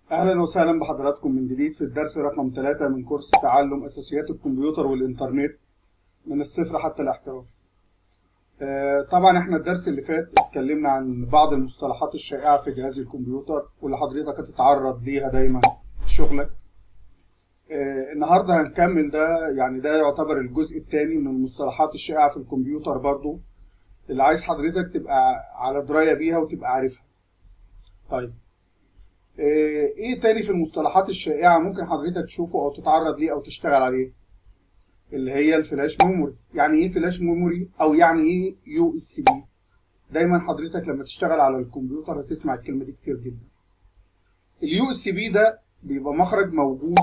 أهلا وسهلا بحضراتكم من جديد في الدرس رقم 3 من كورس تعلم أساسيات الكمبيوتر والإنترنت من الصفر حتى الاحتراف. آه، طبعا احنا الدرس اللي فات اتكلمنا عن بعض المصطلحات الشائعة في جهاز الكمبيوتر واللي حضرتك هتتعرض ليها دايما في شغلك. آه، النهارده هنكمل ده يعني ده يعتبر الجزء الثاني من المصطلحات الشائعة في الكمبيوتر برضو اللي عايز حضرتك تبقى على دراية بيها وتبقى عارفها. طيب ايه تاني في المصطلحات الشائعة ممكن حضرتك تشوفه او تتعرض ليه او تشتغل عليه اللي هي الفلاش ميموري يعني ايه فلاش ميموري او يعني ايه يو اس بي دايما حضرتك لما تشتغل على الكمبيوتر هتسمع الكلمة دي كتير جدا اليو اس بي ده بيبقى مخرج موجود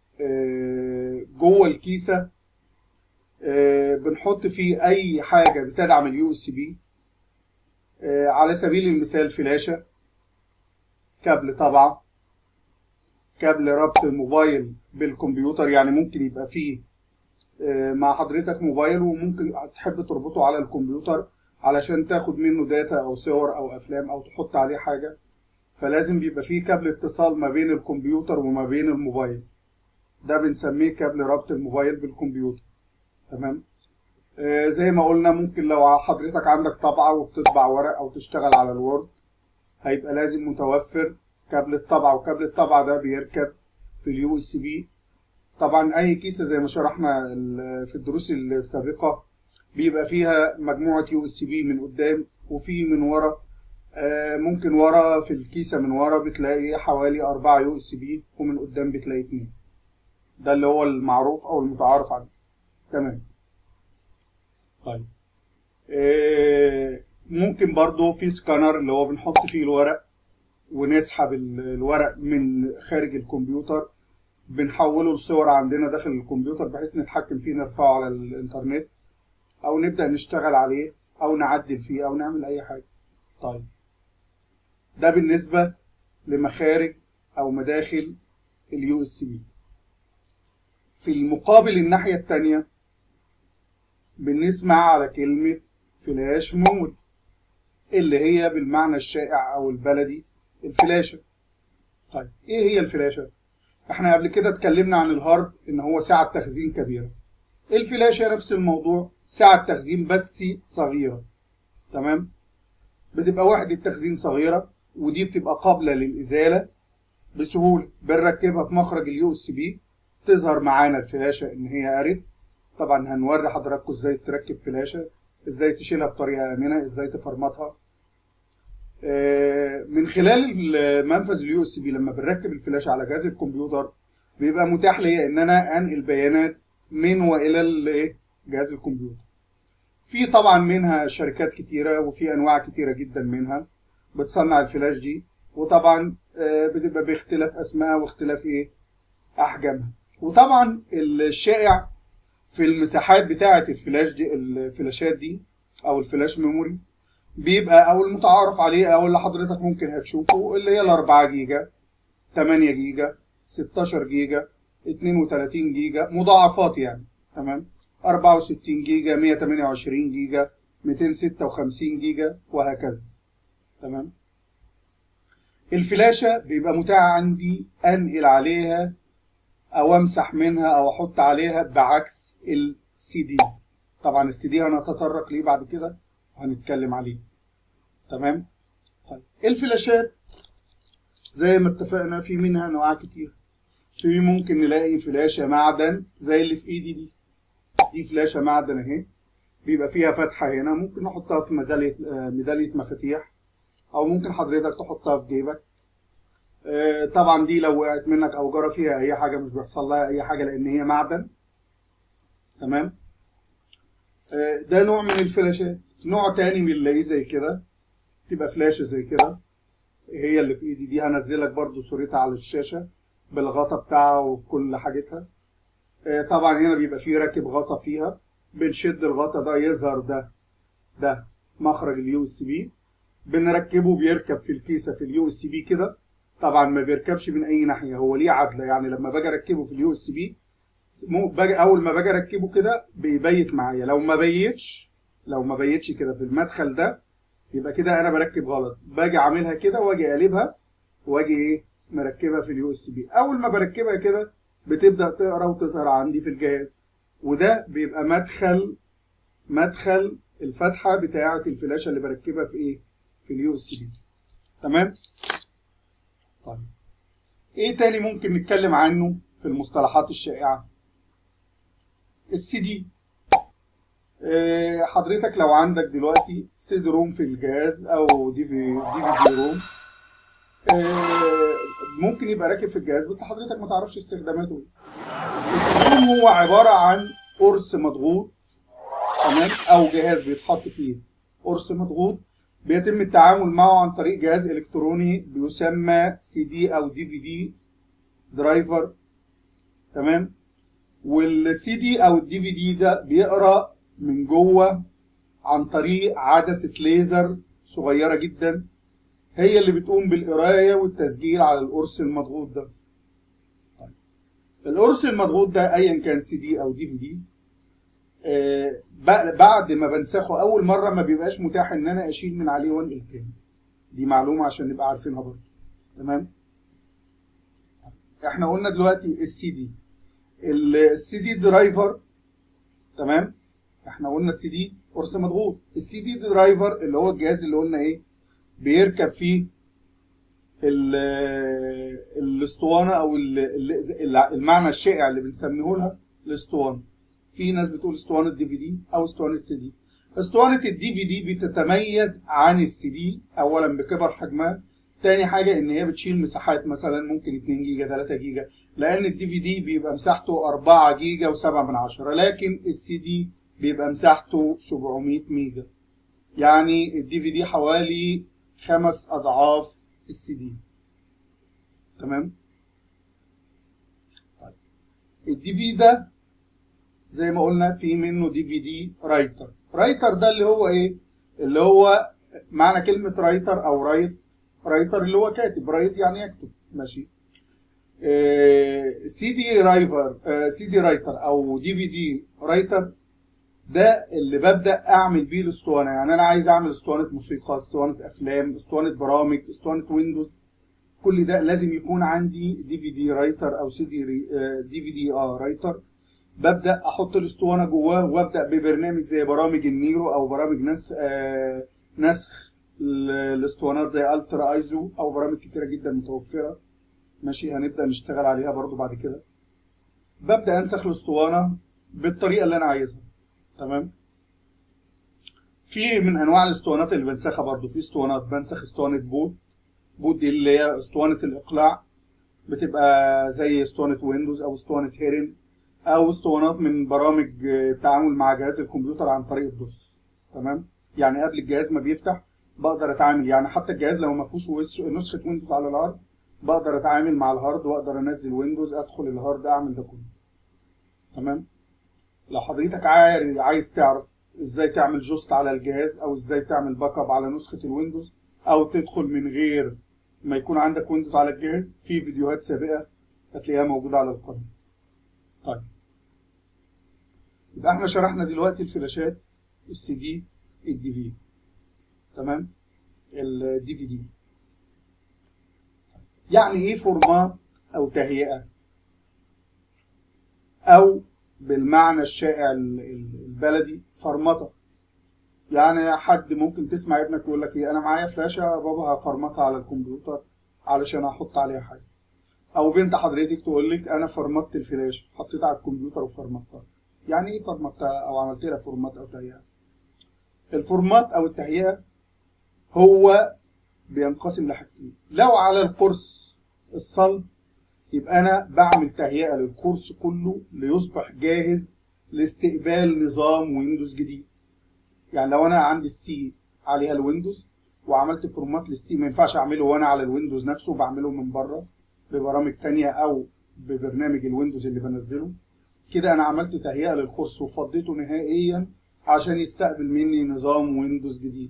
جوه الكيسة بنحط فيه اي حاجة بتدعم اليو اس بي على سبيل المثال فلاشة كابل طبعا كابل ربط الموبايل بالكمبيوتر يعني ممكن يبقى فيه مع حضرتك موبايل وممكن تحب تربطه على الكمبيوتر علشان تاخد منه داتا او صور او افلام او تحط عليه حاجة فلازم بيبقى فيه كابل اتصال ما بين الكمبيوتر وما بين الموبايل ده بنسميه كابل ربط الموبايل بالكمبيوتر تمام آه زي ما قلنا ممكن لو حضرتك عندك طبعة وبتطبع ورق او تشتغل على الوورد هيبقى لازم متوفر كابل الطبعة وكابل الطبعة ده بيركب في اليو اس بي طبعا اي كيسة زي ما شرحنا في الدروس السابقة بيبقى فيها مجموعة يو اس بي من قدام وفي من ورا ممكن ورا في الكيسة من ورا بتلاقي حوالي أربعة يو اس بي ومن قدام بتلاقي اتنين ده اللي هو المعروف أو المتعارف عليه تمام طيب ممكن برضو في سكانر اللي هو بنحط فيه الورق ونسحب الورق من خارج الكمبيوتر بنحوله لصور عندنا داخل الكمبيوتر بحيث نتحكم فيه نرفعه على الانترنت او نبدأ نشتغل عليه او نعدل فيه او نعمل اي حاجة طيب ده بالنسبة لمخارج او مداخل اليو اس بي في المقابل الناحية التانية بنسمع على كلمة فلاش ميموري اللي هي بالمعنى الشائع او البلدي الفلاشة طيب ايه هي الفلاشة احنا قبل كده اتكلمنا عن الهارد ان هو سعة تخزين كبيرة الفلاشة نفس الموضوع سعة تخزين بس صغيرة تمام بتبقى وحدة تخزين صغيرة ودي بتبقى قابلة للإزالة بسهولة بنركبها في مخرج اليو اس بي تظهر معانا الفلاشة ان هي قرت طبعا هنوري حضراتكم ازاي تركب فلاشة ازاي تشيلها بطريقه امنه ازاي تفرمطها من خلال منفذ اليو اس بي لما بنركب الفلاشه على جهاز الكمبيوتر بيبقى متاح ليا ان انا انقل بيانات من والى جهاز الكمبيوتر في طبعا منها شركات كتيره وفي انواع كتيره جدا منها بتصنع الفلاش دي وطبعا بتبقى باختلاف اسمائها واختلاف ايه احجامها وطبعا الشائع في المساحات بتاعة الفلاش دي الفلاشات دي او الفلاش ميموري بيبقى او المتعارف عليه او اللي حضرتك ممكن هتشوفه اللي هي الأربعة جيجا 8 جيجا 16 جيجا 32 جيجا مضاعفات يعني تمام 64 جيجا 128 جيجا 256 جيجا وهكذا تمام الفلاشة بيبقى متاح عندي انقل عليها او امسح منها او احط عليها بعكس السي دي طبعا السي دي هنتطرق ليه بعد كده وهنتكلم عليه تمام طيب الفلاشات زي ما اتفقنا في منها انواع كتير في ممكن نلاقي فلاشة معدن زي اللي في ايدي دي دي فلاشة معدن اهي بيبقى فيها فتحة هنا ممكن نحطها في ميدالية ميدالية مفاتيح او ممكن حضرتك تحطها في جيبك طبعا دي لو وقعت منك او جرى فيها اي حاجه مش بيحصل لها اي حاجه لان هي معدن تمام ده نوع من الفلاشات نوع تاني من اللي زي كده تبقى فلاشه زي كده هي اللي في ايدي دي هنزلك برضو صورتها على الشاشه بالغطا بتاعها وكل حاجتها طبعا هنا بيبقى فيه راكب غطا فيها بنشد الغطا ده يظهر ده ده مخرج اليو اس بي بنركبه بيركب في الكيسه في اليو اس بي كده طبعا ما بيركبش من اي ناحيه هو ليه عدله يعني لما باجي اركبه في اليو اس بي اول ما باجي اركبه كده بيبيت معايا لو ما بيتش لو ما بيتش كده في المدخل ده يبقى كده انا بركب غلط باجي اعملها كده واجي اقلبها واجي ايه مركبها في اليو اس بي اول ما بركبها كده بتبدا تقرا وتظهر عندي في الجهاز وده بيبقى مدخل مدخل الفتحه بتاعه الفلاشه اللي بركبها في ايه في اليو اس بي تمام طيب ايه تاني ممكن نتكلم عنه في المصطلحات الشائعه السي دي إيه حضرتك لو عندك دلوقتي سيد روم في الجهاز او دي في دي في دي روم إيه ممكن يبقى راكب في الجهاز بس حضرتك ما تعرفش استخداماته ايه السي روم هو عباره عن قرص مضغوط تمام او جهاز بيتحط فيه قرص مضغوط بيتم التعامل معه عن طريق جهاز الكتروني بيسمى سي دي او دي في دي درايفر تمام والسي دي او الدي في دي ده بيقرا من جوه عن طريق عدسه ليزر صغيره جدا هي اللي بتقوم بالقرايه والتسجيل على القرص المضغوط ده طيب. القرص المضغوط ده ايا كان سي دي او دي في دي آه بعد ما بنسخه اول مره ما بيبقاش متاح ان انا اشيل من عليه وانقل تاني دي معلومه عشان نبقى عارفينها برضه تمام احنا قلنا دلوقتي السي دي السي دي درايفر تمام احنا قلنا السي دي قرص مضغوط السي دي درايفر اللي هو الجهاز اللي قلنا ايه بيركب فيه الاسطوانه او المعنى الشائع اللي بنسميه لها الاسطوانه في ناس بتقول اسطوانه دي في دي او اسطوانه سي دي اسطوانه الدي في دي بتتميز عن السي دي اولا بكبر حجمها تاني حاجه ان هي بتشيل مساحات مثلا ممكن 2 جيجا 3 جيجا لان الدي في دي بيبقى مساحته 4 جيجا و7 من عشرة لكن السي دي بيبقى مساحته 700 ميجا يعني الدي في دي حوالي خمس اضعاف السي دي تمام طيب الدي في ده زي ما قلنا في منه دي في دي رايتر رايتر ده اللي هو ايه اللي هو معنى كلمة رايتر او رايت رايتر اللي هو كاتب رايت يعني يكتب ماشي سي دي رايفر سي دي رايتر او دي في دي رايتر ده اللي ببدا اعمل بيه الاسطوانه يعني انا عايز اعمل اسطوانه موسيقى اسطوانه افلام اسطوانه برامج اسطوانه ويندوز كل ده لازم يكون عندي دي في دي رايتر او سي دي دي في دي اه رايتر ببدا احط الاسطوانه جواه وابدا ببرنامج زي برامج النيرو او برامج نس آه نسخ الاسطوانات زي الترا ايزو او برامج كتيره جدا متوفره ماشي هنبدا نشتغل عليها برضو بعد كده ببدا انسخ الاسطوانه بالطريقه اللي انا عايزها تمام في من انواع الاسطوانات اللي بنسخها برضو في اسطوانات بنسخ اسطوانه بوت بوت دي اللي هي اسطوانه الاقلاع بتبقى زي اسطوانه ويندوز او اسطوانه هيرن او اسطوانات من برامج التعامل مع جهاز الكمبيوتر عن طريق الدوس تمام يعني قبل الجهاز ما بيفتح بقدر اتعامل يعني حتى الجهاز لو ما فيهوش نسخه ويندوز على الهارد بقدر اتعامل مع الهارد واقدر انزل ويندوز ادخل الهارد اعمل ده كله تمام لو حضرتك عايز تعرف ازاي تعمل جوست على الجهاز او ازاي تعمل باك اب على نسخه الويندوز او تدخل من غير ما يكون عندك ويندوز على الجهاز في فيديوهات سابقه هتلاقيها موجوده على القناه طيب يبقى احنا شرحنا دلوقتي الفلاشات السي دي الدي في تمام الدي في دي يعني ايه فورمات او تهيئه او بالمعنى الشائع البلدي فرمطه يعني حد ممكن تسمع ابنك يقول لك ايه انا معايا فلاشه بابا هفرمطها على الكمبيوتر علشان احط عليها حاجه او بنت حضرتك تقول لك انا فرمطت الفلاشه حطيتها على الكمبيوتر وفرمطتها يعني ايه فرمطتها او عملت لها فورمات او تهيئه الفورمات او التهيئه هو بينقسم لحاجتين لو على القرص الصلب يبقى انا بعمل تهيئه للقرص كله ليصبح جاهز لاستقبال نظام ويندوز جديد يعني لو انا عندي السي عليها الويندوز وعملت فورمات للسي ما ينفعش اعمله وانا على الويندوز نفسه بعمله من بره ببرامج تانية او ببرنامج الويندوز اللي بنزله كده انا عملت تهيئه للقرص وفضيته نهائيا عشان يستقبل مني نظام ويندوز جديد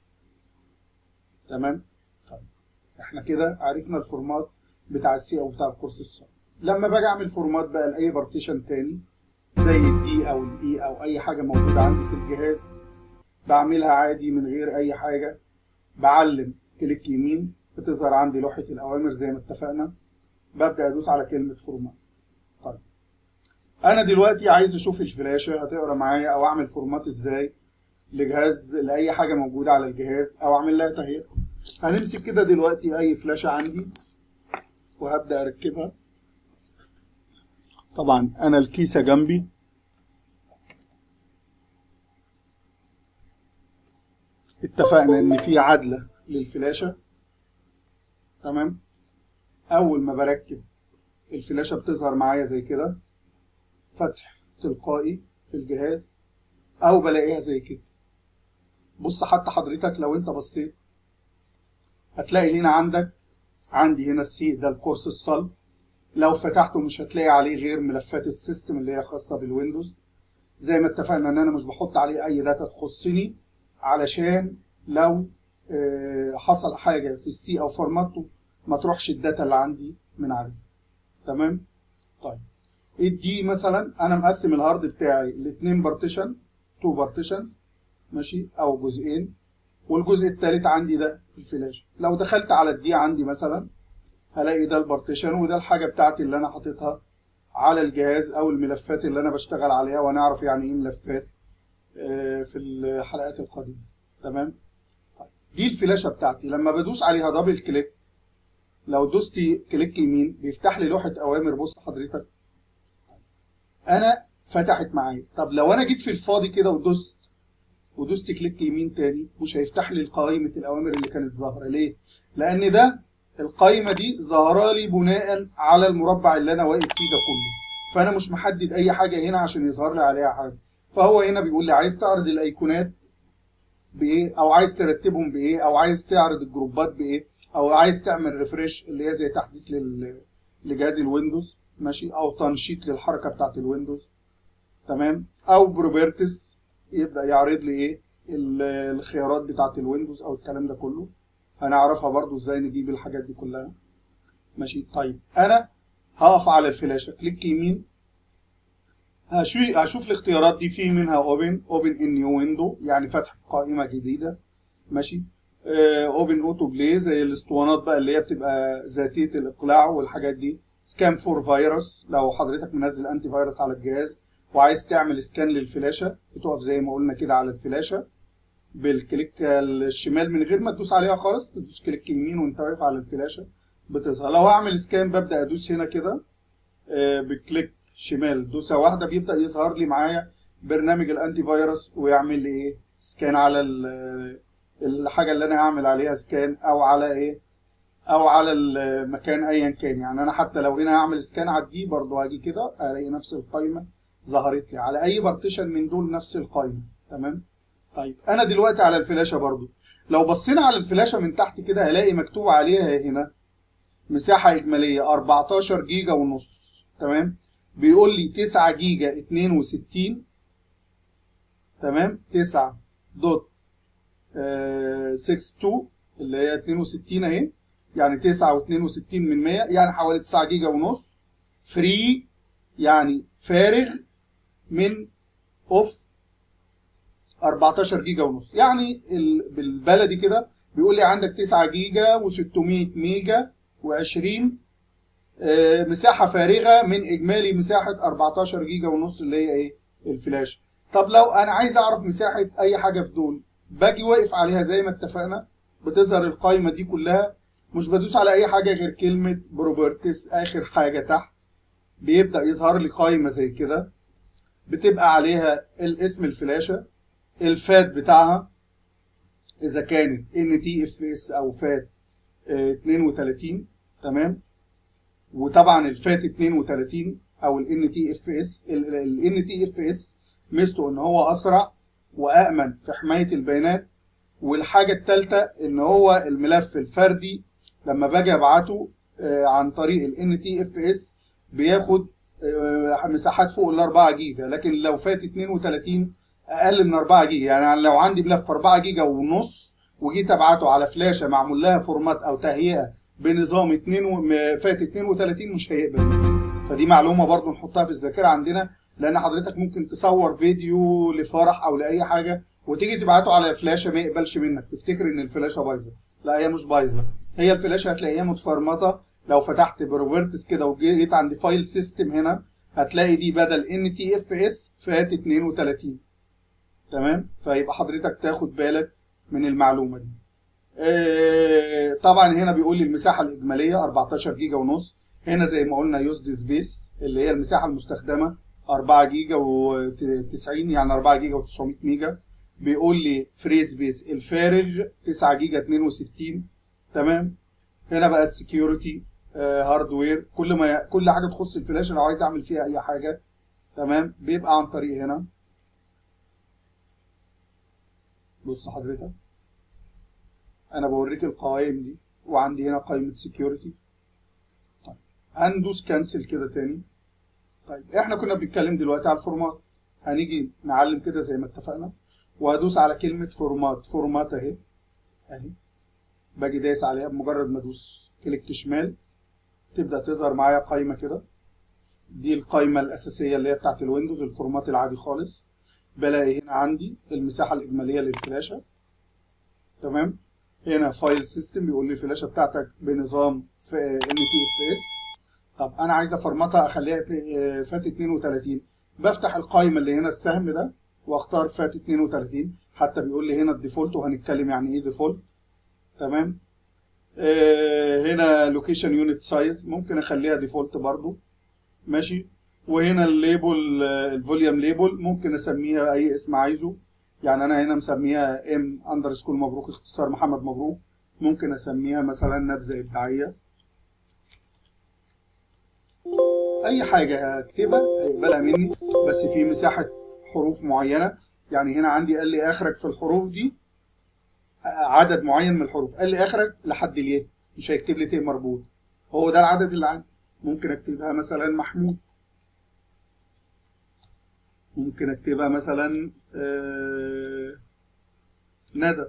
تمام طيب احنا كده عرفنا الفورمات بتاع السي او بتاع القرص الصلب لما باجي اعمل فورمات بقى لاي بارتيشن تاني زي الدي او الاي او اي حاجه موجوده عندي في الجهاز بعملها عادي من غير اي حاجه بعلم كليك يمين بتظهر عندي لوحة الأوامر زي ما اتفقنا ببدأ أدوس على كلمة فورمات طيب أنا دلوقتي عايز أشوف الفلاشة هتقرا معايا أو أعمل فورمات إزاي لجهاز لأي حاجة موجودة على الجهاز أو أعمل لها تهيئة هنمسك كده دلوقتي أي فلاشة عندي وهبدأ أركبها طبعا أنا الكيسة جنبي اتفقنا ان في عدلة للفلاشة تمام اول ما بركب الفلاشة بتظهر معايا زي كده فتح تلقائي في الجهاز او بلاقيها زي كده بص حتى حضرتك لو انت بصيت هتلاقي هنا عندك عندي هنا السي ده القرص الصلب لو فتحته مش هتلاقي عليه غير ملفات السيستم اللي هي خاصة بالويندوز زي ما اتفقنا ان انا مش بحط عليه اي داتا تخصني علشان لو حصل حاجة في السي أو فورماته ما تروحش الداتا اللي عندي من عليه تمام طيب الدي مثلا أنا مقسم الهارد بتاعي لاتنين بارتيشن تو بارتيشنز ماشي أو جزئين والجزء التالت عندي ده الفلاش لو دخلت على الدي عندي مثلا هلاقي ده البارتيشن وده الحاجة بتاعتي اللي أنا حاططها على الجهاز أو الملفات اللي أنا بشتغل عليها وهنعرف يعني إيه ملفات في الحلقات القادمة تمام طيب دي الفلاشة بتاعتي لما بدوس عليها دبل كليك لو دوستي كليك يمين بيفتح لي لوحة أوامر بص حضرتك أنا فتحت معايا طب لو أنا جيت في الفاضي كده ودوست ودوست كليك يمين تاني مش هيفتح لي قائمة الأوامر اللي كانت ظاهرة ليه؟ لأن ده القائمة دي ظاهرة لي بناء على المربع اللي أنا واقف فيه ده كله فأنا مش محدد أي حاجة هنا عشان يظهر لي عليها حاجة فهو هنا بيقول لي عايز تعرض الايقونات بايه او عايز ترتبهم بايه او عايز تعرض الجروبات بايه او عايز تعمل ريفريش اللي هي زي تحديث لل... لجهاز الويندوز ماشي او تنشيط للحركه بتاعت الويندوز تمام او بروبرتس يبدا يعرض لي ايه الخيارات بتاعت الويندوز او الكلام ده كله هنعرفها برضو ازاي نجيب الحاجات دي كلها ماشي طيب انا هقف على الفلاشه كليك يمين هشوف الاختيارات دي في منها اوبن اوبن ان نيو ويندو يعني فتح في قائمه جديده ماشي اوبن اوتو بلاي زي الاسطوانات بقى اللي هي بتبقى ذاتيه الاقلاع والحاجات دي سكان فور فيروس لو حضرتك منزل انتي فيروس على الجهاز وعايز تعمل سكان للفلاشه بتقف زي ما قلنا كده على الفلاشه بالكليك الشمال من غير ما تدوس عليها خالص تدوس كليك يمين وانت واقف على الفلاشه بتظهر لو هعمل سكان ببدا ادوس هنا كده بكليك شمال دوسه واحده بيبدا يظهر لي معايا برنامج الانتي فيروس ويعمل لي ايه سكان على الحاجه اللي انا هعمل عليها سكان او على ايه او على المكان ايا كان يعني انا حتى لو هنا هعمل سكان على الدي برضه هاجي كده الاقي نفس القايمه ظهرت لي على اي بارتيشن من دول نفس القايمه تمام طيب انا دلوقتي على الفلاشه برضه لو بصينا على الفلاشه من تحت كده هلاقي مكتوب عليها هنا مساحه اجماليه 14 جيجا ونص تمام بيقول لي 9 جيجا 62 تمام 9 دوت 62 اللي هي 62 اهي يعني 9 و62 من 100 يعني حوالي 9 جيجا ونص فري يعني فارغ من اوف 14 جيجا ونص يعني بالبلدي كده بيقول لي عندك 9 جيجا و600 ميجا و20 مساحه فارغه من اجمالي مساحه 14 جيجا ونص اللي هي ايه الفلاش طب لو انا عايز اعرف مساحه اي حاجه في دول باجي واقف عليها زي ما اتفقنا بتظهر القائمه دي كلها مش بدوس على اي حاجه غير كلمه بروبرتس اخر حاجه تحت بيبدا يظهر لي قائمه زي كده بتبقى عليها الاسم الفلاشه الفات بتاعها اذا كانت ان تي اف اس او فات 32 تمام وطبعا الفات 32 او الان تي اف اس الان تي اف اس ميزته ان هو اسرع وامن في حمايه البيانات والحاجه الثالثه ان هو الملف الفردي لما باجي ابعته عن طريق الان تي اف اس بياخد مساحات فوق ال 4 جيجا لكن لو فات 32 اقل من 4 جيجا يعني لو عندي ملف 4 جيجا ونص وجيت ابعته على فلاشه معمول لها فورمات او تهيئه بنظام 2 فات 32 مش هيقبل فدي معلومه برضو نحطها في الذاكره عندنا لان حضرتك ممكن تصور فيديو لفرح او لاي حاجه وتيجي تبعته على فلاشه ما يقبلش منك تفتكر ان الفلاشه بايظه لا هي مش بايظه هي الفلاشه هتلاقيها متفرمطه لو فتحت بروبرتس كده وجيت عند فايل سيستم هنا هتلاقي دي بدل ان تي اف اس فات 32 تمام فيبقى حضرتك تاخد بالك من المعلومه دي آه طبعا هنا بيقول لي المساحه الاجماليه 14 جيجا ونص هنا زي ما قلنا يوزد سبيس اللي هي المساحه المستخدمه 4 جيجا و90 يعني 4 جيجا و900 ميجا بيقول لي فري سبيس الفارغ 9 جيجا 62 تمام هنا بقى السكيورتي هاردوير كل ما كل حاجه تخص الفلاشه لو عايز اعمل فيها اي حاجه تمام بيبقى عن طريق هنا بص حضرتك انا بوريك القوائم دي وعندي هنا قائمه سكيورتي طيب هندوس كانسل كده تاني طيب احنا كنا بنتكلم دلوقتي على الفورمات هنيجي نعلم كده زي ما اتفقنا وهدوس على كلمه فورمات فورمات اهي اهي باجي دايس عليها بمجرد ما ادوس كليك شمال تبدا تظهر معايا قائمه كده دي القائمه الاساسيه اللي هي بتاعت الويندوز الفورمات العادي خالص بلاقي هنا عندي المساحه الاجماليه للفلاشه تمام هنا فايل سيستم بيقول لي الفلاشه بتاعتك بنظام ان تي اف اس طب انا عايز افرمطها اخليها فات 32 بفتح القائمه اللي هنا السهم ده واختار فات 32 حتى بيقول لي هنا الديفولت وهنتكلم يعني ايه ديفولت تمام آه هنا لوكيشن يونت سايز ممكن اخليها ديفولت برضو ماشي وهنا الليبل الفوليوم ليبل ممكن اسميها اي اسم عايزه يعني انا هنا مسميها ام اندرسكول مبروك اختصار محمد مبروك ممكن اسميها مثلا نبذه ابداعيه اي حاجه هكتبها هيقبلها مني بس في مساحه حروف معينه يعني هنا عندي قال لي اخرج في الحروف دي عدد معين من الحروف قال لي اخرج لحد الياء مش هيكتب لي ت مربوط هو ده العدد اللي عندي ممكن اكتبها مثلا محمود ممكن اكتبها مثلا آه ندى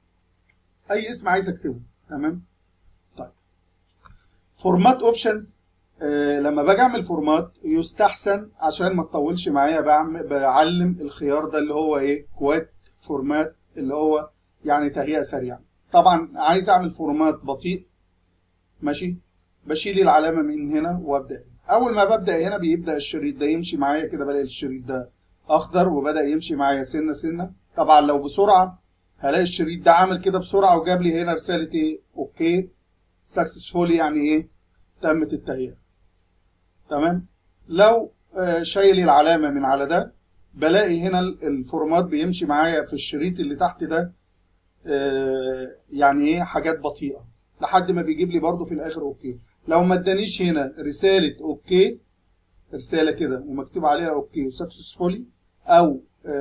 اي اسم عايز اكتبه تمام طيب فورمات اوبشنز آه لما باجي اعمل فورمات يستحسن عشان ما تطولش معايا بعمل بعلم الخيار ده اللي هو ايه كواك فورمات اللي هو يعني تهيئه سريعه طبعا عايز اعمل فورمات بطيء ماشي بشيل العلامه من هنا وابدا اول ما ببدا هنا بيبدا الشريط ده يمشي معايا كده بلاقي الشريط ده اخضر وبدا يمشي معايا سنه سنه طبعا لو بسرعه هلاقي الشريط ده عامل كده بسرعه وجاب لي هنا رساله ايه اوكي سكسسفولي يعني ايه تمت التهيئه تمام لو آه شايل العلامه من على ده بلاقي هنا الفورمات بيمشي معايا في الشريط اللي تحت ده آه يعني ايه حاجات بطيئه لحد ما بيجيب لي برده في الاخر اوكي لو ما ادانيش هنا رساله اوكي رساله كده ومكتوب عليها اوكي وسكسسفولي او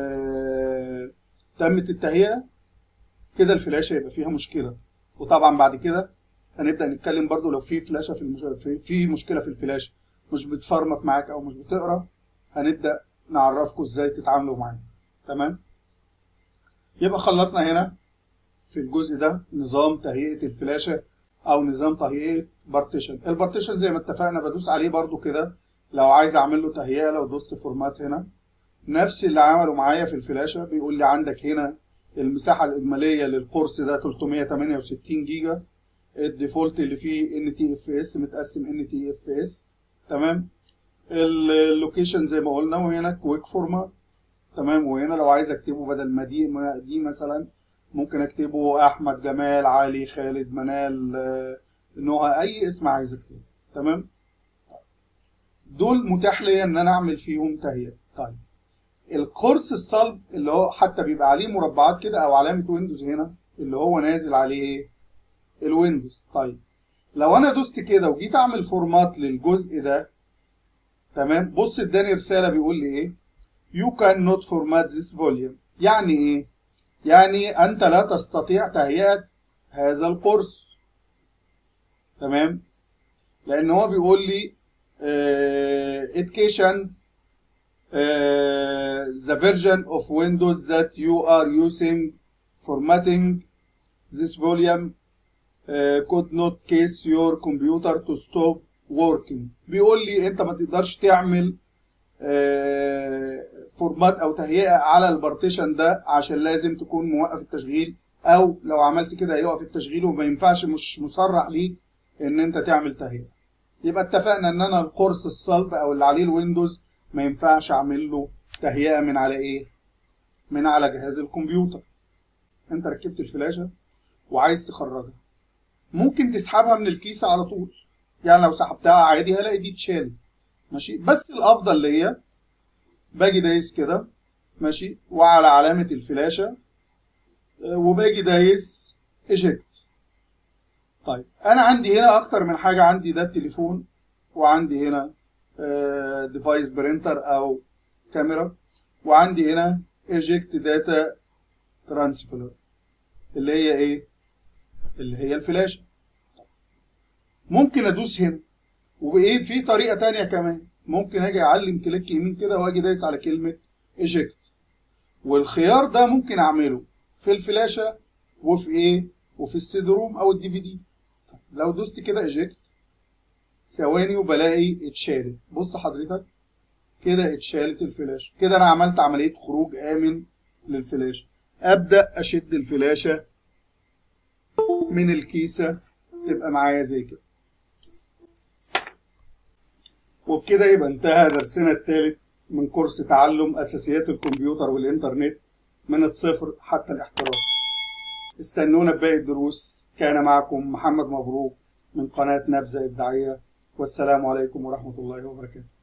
آه تمت التهيئه كده الفلاشه يبقى فيها مشكله وطبعا بعد كده هنبدا نتكلم برضو لو في فلاشه في المش... في, في مشكله في الفلاشه مش بتفرمط معاك او مش بتقرا هنبدا نعرفكم ازاي تتعاملوا معاه تمام يبقى خلصنا هنا في الجزء ده نظام تهيئه الفلاشه او نظام تهيئه بارتيشن البارتيشن زي ما اتفقنا بدوس عليه برضو كده لو عايز اعمل له تهيئه لو دوست فورمات هنا نفس اللي عمله معايا في الفلاشه بيقول لي عندك هنا المساحه الاجماليه للقرص ده 368 جيجا الديفولت اللي فيه ان تي اف اس متقسم ان تي اف اس تمام اللوكيشن زي ما قلنا وهنا كويك فورمات تمام وهنا لو عايز اكتبه بدل ما دي ما دي مثلا ممكن اكتبه احمد جمال علي خالد منال نهى اي اسم عايز اكتبه تمام دول متاح ليا ان انا اعمل فيهم تهيئه طيب القرص الصلب اللي هو حتى بيبقى عليه مربعات كده او علامه ويندوز هنا اللي هو نازل عليه ايه الويندوز طيب لو انا دوست كده وجيت اعمل فورمات للجزء ده تمام بص اداني رساله بيقول لي ايه you cannot format this volume يعني ايه يعني انت لا تستطيع تهيئه هذا القرص تمام لان هو بيقول لي uh, it cations uh, the version of Windows that you are using formatting this volume uh, could not case your computer to stop working بيقول لي انت ما تقدرش تعمل فورمات او تهيئه على البارتيشن ده عشان لازم تكون موقف التشغيل او لو عملت كده هيقف التشغيل وما ينفعش مش مسرع ليك ان انت تعمل تهيئه يبقى اتفقنا ان انا القرص الصلب او اللي عليه الويندوز ما ينفعش اعمل له تهيئه من على ايه من على جهاز الكمبيوتر انت ركبت الفلاشه وعايز تخرجها ممكن تسحبها من الكيسه على طول يعني لو سحبتها عادي هلاقي دي اتشالت ماشي بس الافضل ليا باجي دايس كده ماشي وعلى علامه الفلاشه وباجي دايس ايجكت طيب انا عندي هنا اكتر من حاجه عندي ده التليفون وعندي هنا ديفايس برينتر او كاميرا وعندي هنا ايجكت داتا ترانسفير اللي هي ايه اللي هي الفلاشه ممكن ادوس هنا وايه في طريقه تانية كمان ممكن اجي اعلم كليك يمين كده واجي دايس على كلمه ايجكت والخيار ده ممكن اعمله في الفلاشه وفي ايه وفي السيد روم او الدي في دي لو دوست كده ايجكت ثواني وبلاقي اتشالت بص حضرتك كده اتشالت الفلاشه كده انا عملت عمليه خروج امن للفلاشه ابدا اشد الفلاشه من الكيسه تبقى معايا زي كده وبكده يبقى انتهى درسنا الثالث من كورس تعلم اساسيات الكمبيوتر والانترنت من الصفر حتى الاحتراف استنونا بباقي الدروس كان معكم محمد مبروك من قناة نبذة إبداعية والسلام عليكم ورحمة الله وبركاته